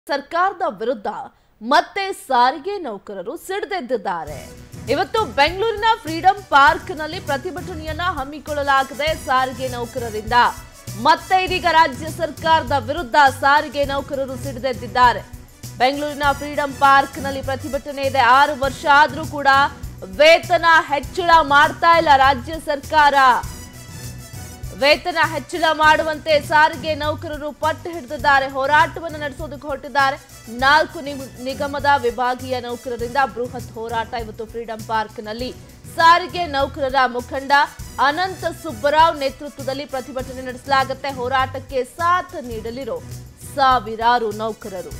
ಸರ್ಕಾರದ ವಿರುದ್ಧ ಮತ್ತೆ ಸಾರಿಗೆ ನೌಕರರು ಸಿಡಿದೆದ್ದಿದ್ದಾರೆ ಇವತ್ತು ಬೆಂಗಳೂರಿನ ಫ್ರೀಡಂ ಪಾರ್ಕ್ನಲ್ಲಿ ಪ್ರತಿಭಟನೆಯನ್ನ ಹಮ್ಮಿಕೊಳ್ಳಲಾಗಿದೆ ಸಾರಿಗೆ ನೌಕರರಿಂದ ಮತ್ತೆ ಇದೀಗ ರಾಜ್ಯ ಸರ್ಕಾರದ ವಿರುದ್ಧ ಸಾರಿಗೆ ನೌಕರರು ಸಿಡಿದೆದ್ದಿದ್ದಾರೆ ಬೆಂಗಳೂರಿನ ಫ್ರೀಡಂ ಪಾರ್ಕ್ನಲ್ಲಿ ಪ್ರತಿಭಟನೆ ಇದೆ ಆರು ವರ್ಷ ಆದ್ರೂ ಕೂಡ ವೇತನ ಹೆಚ್ಚಳ ಮಾಡ್ತಾ ಇಲ್ಲ ರಾಜ್ಯ ಸರ್ಕಾರ ವೇತನ ಹೆಚ್ಚಳ ಮಾಡುವಂತೆ ಸಾರಿಗೆ ನೌಕರರು ಪಟ್ಟು ಹಿಡಿದಿದ್ದಾರೆ ಹೋರಾಟವನ್ನು ನಡೆಸೋದಕ್ಕೆ ಹೊರಟಿದ್ದಾರೆ ನಾಲ್ಕು ನಿಗ್- ನಿಗಮದ ವಿಭಾಗೀಯ ನೌಕರರಿಂದ ಬೃಹತ್ ಹೋರಾಟ ಇವತ್ತು ಫ್ರೀಡಂ ಪಾರ್ಕ್ನಲ್ಲಿ ಸಾರಿಗೆ ನೌಕರರ ಮುಖಂಡ ಅನಂತ ಸುಬ್ಬರಾವ್ ನೇತೃತ್ವದಲ್ಲಿ ಪ್ರತಿಭಟನೆ ನಡೆಸಲಾಗುತ್ತೆ ಹೋರಾಟಕ್ಕೆ ಸಾಥ್ ನೀಡಲಿರೋ ಸಾವಿರಾರು ನೌಕರರು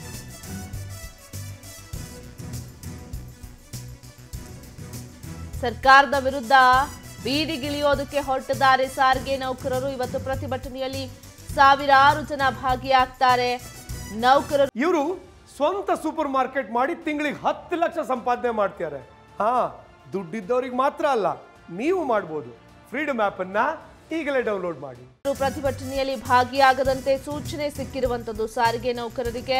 ಸರ್ಕಾರದ ವಿರುದ್ಧ ಬೀದಿಗಿಳಿಯೋದಕ್ಕೆ ಹೊರಟಿದ್ದಾರೆ ಸಾರಿಗೆ ನೌಕರರು ಇವತ್ತು ಪ್ರತಿಭಟನೆಯಲ್ಲಿ ಸಾವಿರಾರು ಜನ ಭಾಗಿಯಾಗ್ತಾರೆ ನೌಕರರು ಇವರು ಸ್ವಂತ ಸೂಪರ್ ಮಾರ್ಕೆಟ್ ಮಾಡಿ ತಿಂಗಳಿಗೆ ಹತ್ತು ಲಕ್ಷ ಸಂಪಾದನೆ ಮಾಡ್ತಾರೆ ಹಾ ದುಡ್ಡಿದ್ದವ್ರಿಗೆ ಮಾತ್ರ ಅಲ್ಲ ನೀವು ಮಾಡ್ಬೋದು ಫ್ರೀಡಮ್ ಅನ್ನ ಈಗಲೇ ಡೌನ್ಲೋಡ್ ಮಾಡಿ ಪ್ರತಿಭಟನೆಯಲ್ಲಿ ಭಾಗಿಯಾಗದಂತೆ ಸೂಚನೆ ಸಿಕ್ಕಿರುವಂತದ್ದು ಸಾರಿಗೆ ನೌಕರರಿಗೆ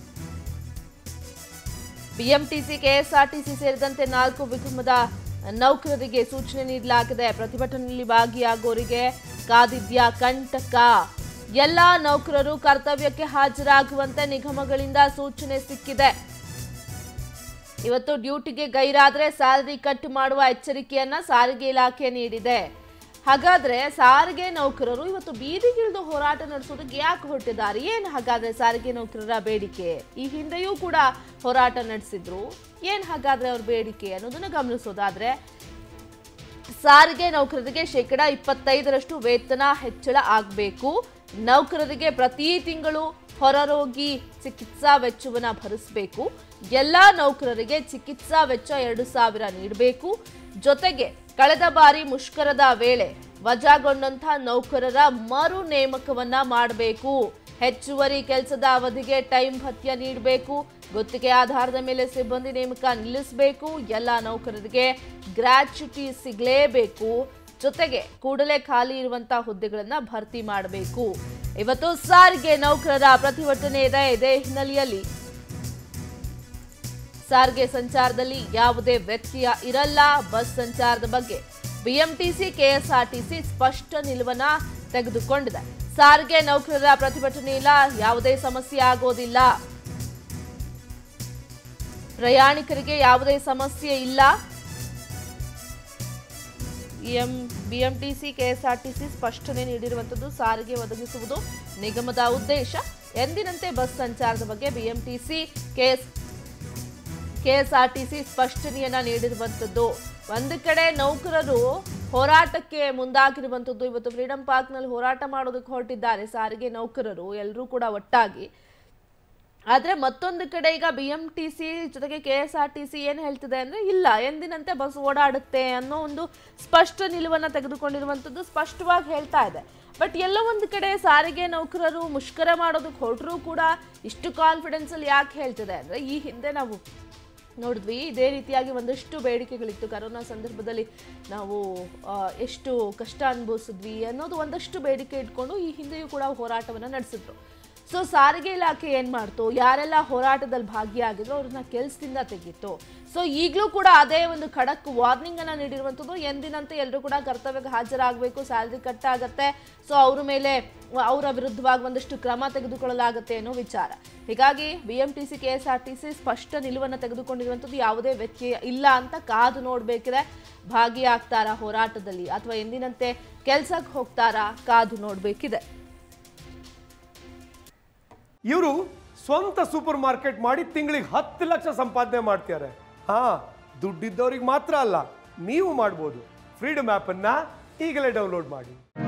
ಬಿಎಂಟಿಸಿ ಕೆಎಸ್ಆರ್ಟಿಸಿ ಸೇರಿದಂತೆ ನಾಲ್ಕು ವಿಗಮದ ನೌಕರರಿಗೆ ಸೂಚನೆ ನೀಡಲಾಗಿದೆ ಪ್ರತಿಭಟನೆಯಲ್ಲಿ ಭಾಗಿಯಾಗೋರಿಗೆ ಕಾದಿದ್ಯಾ ಕಂಟಕ ಎಲ್ಲ ನೌಕರರು ಕರ್ತವ್ಯಕ್ಕೆ ಹಾಜರಾಗುವಂತೆ ನಿಗಮಗಳಿಂದ ಸೂಚನೆ ಸಿಕ್ಕಿದೆ ಇವತ್ತು ಡ್ಯೂಟಿಗೆ ಗೈರಾದ್ರೆ ಸ್ಯಾಲರಿ ಕಟ್ ಮಾಡುವ ಎಚ್ಚರಿಕೆಯನ್ನ ಸಾರಿಗೆ ಇಲಾಖೆ ನೀಡಿದೆ ಹಾಗಾದ್ರೆ ಸಾರಿಗೆ ನೌಕರರು ಇವತ್ತು ಬೀದಿಗಿಳಿದು ಹೋರಾಟ ನಡೆಸೋದಕ್ಕೆ ಯಾಕೆ ಹೊರಟಿದ್ದಾರೆ ಏನ್ ಹಾಗಾದ್ರೆ ಸಾರಿಗೆ ನೌಕರರ ಬೇಡಿಕೆ ಈ ಹಿಂದೆಯೂ ಕೂಡ ಹೋರಾಟ ನಡೆಸಿದ್ರು ಏನ್ ಹಾಗಾದ್ರೆ ಅವ್ರ ಬೇಡಿಕೆ ಅನ್ನೋದನ್ನ ಗಮನಿಸೋದಾದ್ರೆ ಸಾರಿಗೆ ನೌಕರರಿಗೆ ಶೇಕಡ ಇಪ್ಪತ್ತೈದರಷ್ಟು ವೇತನ ಹೆಚ್ಚಳ ಆಗಬೇಕು ನೌಕರರಿಗೆ ಪ್ರತಿ ತಿಂಗಳು ಹೊರರೋಗಿ ಚಿಕಿತ್ಸಾ ವೆಚ್ಚವನ್ನ ಭರಿಸಬೇಕು ಎಲ್ಲ ನೌಕರರಿಗೆ ಚಿಕಿತ್ಸಾ ವೆಚ್ಚ ಎರಡು ಸಾವಿರ ನೀಡಬೇಕು ಜೊತೆಗೆ ಕಳೆದ ಬಾರಿ ಮುಷ್ಕರದ ವೇಳೆ ವಜಾಗೊಂಡಂತಹ ನೌಕರರ ಮರು ನೇಮಕವನ್ನ ಮಾಡಬೇಕು ಹೆಚ್ಚುವರಿ ಕೆಲಸದ ಅವಧಿಗೆ ಟೈಮ್ ಭತ್ಯ ನೀಡಬೇಕು ಗುತ್ತಿಗೆ ಆಧಾರದ ಮೇಲೆ ಸಿಬ್ಬಂದಿ ನೇಮಕ ನಿಲ್ಲಿಸಬೇಕು ಎಲ್ಲ ನೌಕರರಿಗೆ ಗ್ರಾಚ್ಯುಟಿ ಸಿಗಲೇಬೇಕು ಜೊತೆಗೆ ಕೂಡಲೇ ಖಾಲಿ ಇರುವಂತಹ ಹುದ್ದೆಗಳನ್ನ ಭರ್ತಿ ಮಾಡಬೇಕು ಇವತ್ತು ಸಾರಿಗೆ ನೌಕರರ ಪ್ರತಿಭಟನೆ ಇದೆ ಇದೇ ಹಿನ್ನೆಲೆಯಲ್ಲಿ ಸಾರಿಗೆ ಸಂಚಾರದಲ್ಲಿ ಯಾವುದೇ ವ್ಯತ್ಯಯ ಇರಲ್ಲ ಬಸ್ ಸಂಚಾರದ ಬಗ್ಗೆ ಬಿಎಂಟಿಸಿ ಕೆಎಸ್ಆರ್ಟಿಸಿ ಸ್ಪಷ್ಟ ನಿಲುವನ್ನ ತೆಗೆದುಕೊಂಡಿದೆ ಸಾರಿಗೆ ನೌಕರರ ಪ್ರತಿಭಟನೆ ಇಲ್ಲ ಯಾವುದೇ ಸಮಸ್ಯೆ ಆಗೋದಿಲ್ಲ ಪ್ರಯಾಣಿಕರಿಗೆ ಯಾವುದೇ ಸಮಸ್ಯೆ ಇಲ್ಲ ಎಂ ಬಿಎಂಟಿಸಿ ಕೆಎಸ್ಆರ್ಟಿಸಿ ಸ್ಪಷ್ಟನೆ ನೀಡಿರುವಂಥದ್ದು ಸಾರಿಗೆ ಒದಗಿಸುವುದು ನಿಗಮದ ಉದ್ದೇಶ ಎಂದಿನಂತೆ ಬಸ್ ಸಂಚಾರದ ಬಗ್ಗೆ ಬಿಎಂಟಿಸಿ ಕೆಎಸ್ ಕೆಎಸ್ಆರ್ಟಿಸಿ ಸ್ಪಷ್ಟನೆಯನ್ನ ನೀಡಿರುವಂಥದ್ದು ಒಂದು ಕಡೆ ನೌಕರರು ಹೋರಾಟಕ್ಕೆ ಮುಂದಾಗಿರುವಂಥದ್ದು ಇವತ್ತು ಫ್ರೀಡಂ ಪಾರ್ಕ್ನಲ್ಲಿ ಹೋರಾಟ ಮಾಡೋದಕ್ಕೆ ಹೊರಟಿದ್ದಾರೆ ಸಾರಿಗೆ ನೌಕರರು ಎಲ್ಲರೂ ಕೂಡ ಒಟ್ಟಾಗಿ ಆದ್ರೆ ಮತ್ತೊಂದು ಕಡೆ ಈಗ ಬಿ ಎಂ ಟಿ ಸಿ ಜೊತೆಗೆ K S R T C ಏನು ಹೇಳ್ತಿದೆ ಅಂದ್ರೆ ಇಲ್ಲ ಎಂದಿನಂತೆ ಬಸ್ ಓಡಾಡುತ್ತೆ ಅನ್ನೋ ಒಂದು ಸ್ಪಷ್ಟ ನಿಲುವನ್ನ ತೆಗೆದುಕೊಂಡಿರುವಂಥದ್ದು ಸ್ಪಷ್ಟವಾಗಿ ಹೇಳ್ತಾ ಇದೆ ಬಟ್ ಎಲ್ಲೋ ಒಂದು ಕಡೆ ಸಾರಿಗೆ ನೌಕರರು ಮುಷ್ಕರ ಮಾಡೋದಕ್ಕೆ ಹೊರಟರು ಕೂಡ ಇಷ್ಟು ಕಾನ್ಫಿಡೆನ್ಸ್ ಅಲ್ಲಿ ಯಾಕೆ ಹೇಳ್ತಿದೆ ಅಂದ್ರೆ ಈ ಹಿಂದೆ ನಾವು ನೋಡಿದ್ವಿ ಇದೇ ರೀತಿಯಾಗಿ ಒಂದಷ್ಟು ಬೇಡಿಕೆಗಳಿತ್ತು ಕರೋನಾ ಸಂದರ್ಭದಲ್ಲಿ ನಾವು ಆ, ಎಷ್ಟು ಕಷ್ಟ ಅನುಭವಿಸಿದ್ವಿ ಅನ್ನೋದು ಒಂದಷ್ಟು ಬೇಡಿಕೆ ಇಟ್ಕೊಂಡು ಈ ಹಿಂದೆಯೂ ಕೂಡ ಹೋರಾಟವನ್ನು ನಡೆಸಿದ್ರು ಸೊ ಸಾರಿಗೆ ಇಲಾಖೆ ಏನ್ ಮಾಡ್ತು ಯಾರೆಲ್ಲ ಹೋರಾಟದಲ್ಲಿ ಭಾಗಿಯಾಗಿದ್ರು ಅವ್ರನ್ನ ಕೆಲಸದಿಂದ ತೆಗೀತು ಸೊ ಈಗಲೂ ಕೂಡ ಅದೇ ಒಂದು ಖಡಕ್ ವಾರ್ನಿಂಗ್ ಅನ್ನ ನೀಡಿರುವಂಥದ್ದು ಎಂದಿನಂತೆ ಎಲ್ಲರೂ ಕೂಡ ಕರ್ತವ್ಯಕ್ಕೆ ಹಾಜರಾಗಬೇಕು ಸ್ಯಾಲ್ರಿ ಕಟ್ ಆಗತ್ತೆ ಸೊ ಅವ್ರ ಮೇಲೆ ಅವರ ವಿರುದ್ಧವಾಗಿ ಒಂದಷ್ಟು ಕ್ರಮ ತೆಗೆದುಕೊಳ್ಳಲಾಗುತ್ತೆ ಅನ್ನೋ ವಿಚಾರ ಹೀಗಾಗಿ B M T C K S R T C ಸ್ಪಷ್ಟ ನಿಲುವನ್ನು ತೆಗೆದುಕೊಂಡಿರುವಂಥದ್ದು ಯಾವುದೇ ವ್ಯತ್ಯಯ ಇಲ್ಲ ಅಂತ ಕಾದು ನೋಡಬೇಕಿದೆ ಭಾಗಿಯಾಗ್ತಾರಾ ಹೋರಾಟದಲ್ಲಿ ಅಥವಾ ಎಂದಿನಂತೆ ಕೆಲ್ಸಕ್ಕೆ ಹೋಗ್ತಾರಾ ಕಾದು ನೋಡಬೇಕಿದೆ ಇವರು ಸ್ವಂತ ಸೂಪರ್ ಮಾರ್ಕೆಟ್ ಮಾಡಿ ತಿಂಗಳಿಗೆ ಹತ್ತು ಲಕ್ಷ ಸಂಪಾದನೆ ಮಾಡ್ತಾರೆ ಹಾ ದುಡ್ಡಿದ್ದವ್ರಿಗೆ ಮಾತ್ರ ಅಲ್ಲ ನೀವು ಮಾಡ್ಬೋದು ಫ್ರೀಡಮ್ ಅನ್ನ ಈಗಲೇ ಡೌನ್ಲೋಡ್ ಮಾಡಿ